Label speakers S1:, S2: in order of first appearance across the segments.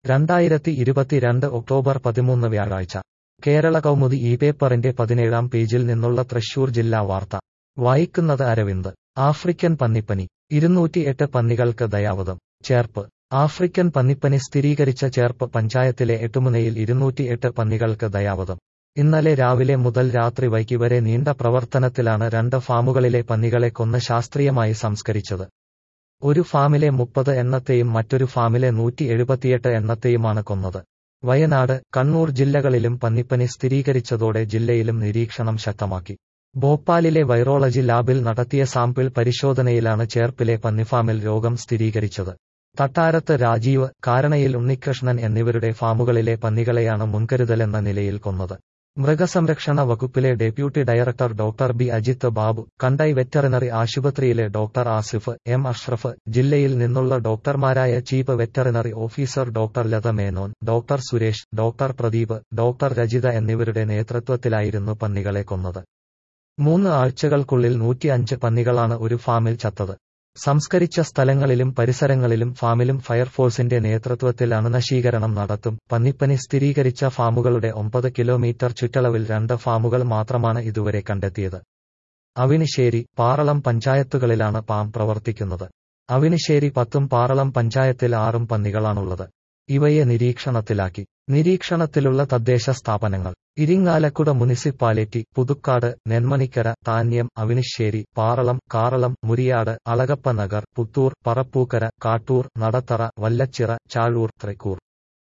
S1: രണ്ടായിരത്തി ഇരുപത്തിരണ്ട് ഒക്ടോബർ പതിമൂന്ന് വ്യാഴാഴ്ച കേരള കൗമുദി ഈ പേപ്പറിന്റെ പതിനേഴാം പേജിൽ നിന്നുള്ള തൃശൂർ ജില്ലാ വാർത്ത വായിക്കുന്നത് അരവിന്ദ് ആഫ്രിക്കൻ പന്നിപ്പനി ഇരുന്നൂറ്റിയെട്ട് പന്നികൾക്ക് ദയാവധം ചേർപ്പ് ആഫ്രിക്കൻ പന്നിപ്പനി സ്ഥിരീകരിച്ച ചേർപ്പ് പഞ്ചായത്തിലെ എട്ടുമുനയിൽ ഇരുന്നൂറ്റിയെട്ട് പന്നികൾക്ക് ദയാവധം ഇന്നലെ രാവിലെ മുതൽ രാത്രി വൈകി വരെ നീണ്ട പ്രവർത്തനത്തിലാണ് രണ്ട് ഫാമുകളിലെ പന്നികളെ കൊന്ന് ശാസ്ത്രീയമായി സംസ്കരിച്ചത് ഒരു ഫാമിലെ മുപ്പത് എണ്ണത്തെയും മറ്റൊരു ഫാമിലെ നൂറ്റി എഴുപത്തിയെട്ട് എണ്ണത്തെയുമാണ് കൊന്നത് വയനാട് കണ്ണൂർ ജില്ലകളിലും പന്നിപ്പനി സ്ഥിരീകരിച്ചതോടെ ജില്ലയിലും നിരീക്ഷണം ശക്തമാക്കി ഭോപ്പാലിലെ വൈറോളജി ലാബിൽ നടത്തിയ സാമ്പിൾ പരിശോധനയിലാണ് ചേർപ്പിലെ പന്നിഫാമിൽ രോഗം സ്ഥിരീകരിച്ചത് തട്ടാരത്ത് രാജീവ് കാരണയിൽ ഉണ്ണികൃഷ്ണൻ എന്നിവരുടെ ഫാമുകളിലെ പന്നികളെയാണ് മുൻകരുതലെന്ന നിലയിൽ കൊന്നത് മൃഗസംരക്ഷണ വകുപ്പിലെ deputy director doctor B Ajith Babu കണ്ടൈ വെറ്ററിനറി ആശുപത്രിയിലെ ഡോക്ടർ ആസിഫ് എം അഷ്റഫ് ജില്ലയിൽ നിന്നുള്ള ഡോക്ടർമാരായ chief veterinary officer doctor Latha Menon doctor Suresh doctor Pradeep doctor Rajitha എന്നിവരുടെ നേതൃത്വത്തിലായിരുന്നു പന്നികളെ കൊന്നത് മൂന്ന് ആഴ്ചകൾക്കുള്ളിൽ നൂറ്റിയഞ്ച് പന്നികളാണ് ഒരു ഫാമിൽ ചത്തത് സംസ്കരിച്ച സ്ഥലങ്ങളിലും പരിസരങ്ങളിലും ഫാമിലും ഫയർഫോഴ്സിന്റെ നേതൃത്വത്തിൽ അണുനശീകരണം നടത്തും പന്നിപ്പനി സ്ഥിരീകരിച്ച ഫാമുകളുടെ ഒമ്പത് കിലോമീറ്റർ ചുറ്റളവിൽ രണ്ട് ഫാമുകൾ മാത്രമാണ് ഇതുവരെ കണ്ടെത്തിയത് അവിനിശ്ശേരി പാറളം പഞ്ചായത്തുകളിലാണ് പാം പ്രവർത്തിക്കുന്നത് അവിനിശ്ശേരി പത്തും പാറളം പഞ്ചായത്തിൽ ആറും പന്നികളാണുള്ളത് ഇവയെ നിരീക്ഷണത്തിലാക്കി നിരീക്ഷണത്തിലുള്ള തദ്ദേശ സ്ഥാപനങ്ങൾ ഇരിങ്ങാലക്കുട മുനിസിപ്പാലിറ്റി പുതുക്കാട് നെന്മണിക്കര താന്യം അവിനിശ്ശേരി പാറളം കാറളം മുരിയാട് അളകപ്പ നഗർ പുത്തൂർ പറപ്പൂക്കര കാട്ടൂർ നടത്തറ വല്ലച്ചിറ ചാഴൂർ തൃക്കൂർ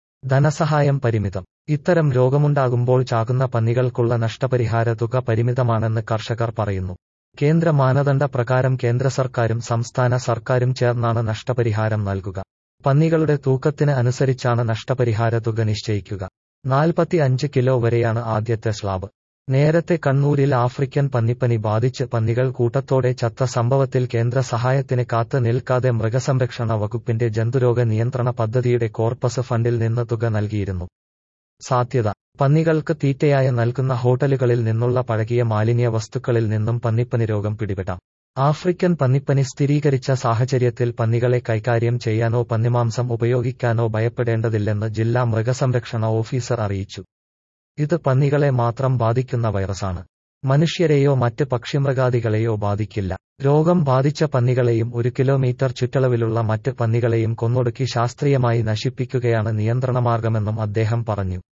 S1: ധനസഹായം പരിമിതം ഇത്തരം രോഗമുണ്ടാകുമ്പോൾ ചാകുന്ന പന്നികൾക്കുള്ള നഷ്ടപരിഹാര തുക പരിമിതമാണെന്ന് കർഷകർ പറയുന്നു കേന്ദ്ര മാനദണ്ഡ പ്രകാരം കേന്ദ്ര സർക്കാരും സംസ്ഥാന സർക്കാരും ചേർന്നാണ് നഷ്ടപരിഹാരം നൽകുക പന്നികളുടെ തൂക്കത്തിന് അനുസരിച്ചാണ് നഷ്ടപരിഹാര തുക നിശ്ചയിക്കുക നാൽപ്പത്തി അഞ്ച് കിലോ വരെയാണ് ആദ്യത്തെ സ്ലാബ് നേരത്തെ കണ്ണൂരിൽ ആഫ്രിക്കൻ പന്നിപ്പനി ബാധിച്ച് പന്നികൾ കൂട്ടത്തോടെ ചത്ത സംഭവത്തിൽ കേന്ദ്ര സഹായത്തിന് കാത്ത് നിൽക്കാതെ മൃഗസംരക്ഷണ വകുപ്പിന്റെ ജന്തുരോഗ നിയന്ത്രണ പദ്ധതിയുടെ കോർപ്പസ് ഫണ്ടിൽ നിന്ന് തുക നൽകിയിരുന്നു സാധ്യത പന്നികൾക്ക് തീറ്റയായി നൽകുന്ന ഹോട്ടലുകളിൽ നിന്നുള്ള പഴകിയ മാലിന്യ വസ്തുക്കളിൽ നിന്നും പന്നിപ്പനി രോഗം പിടിപെടാം ആഫ്രിക്കൻ പന്നിപ്പനി സ്ഥിരീകരിച്ച സാഹചര്യത്തിൽ പന്നികളെ കൈകാര്യം ചെയ്യാനോ പന്നിമാംസം ഉപയോഗിക്കാനോ ഭയപ്പെടേണ്ടതില്ലെന്ന് ജില്ലാ മൃഗസംരക്ഷണ ഓഫീസർ അറിയിച്ചു ഇത് പന്നികളെ മാത്രം ബാധിക്കുന്ന വൈറസാണ് മനുഷ്യരെയോ മറ്റ് പക്ഷിമൃഗാദികളെയോ ബാധിക്കില്ല രോഗം ബാധിച്ച പന്നികളെയും ഒരു കിലോമീറ്റർ ചുറ്റളവിലുള്ള മറ്റ് പന്നികളെയും കൊന്നൊടുക്കി ശാസ്ത്രീയമായി നശിപ്പിക്കുകയാണ് നിയന്ത്രണമാർഗമെന്നും അദ്ദേഹം പറഞ്ഞു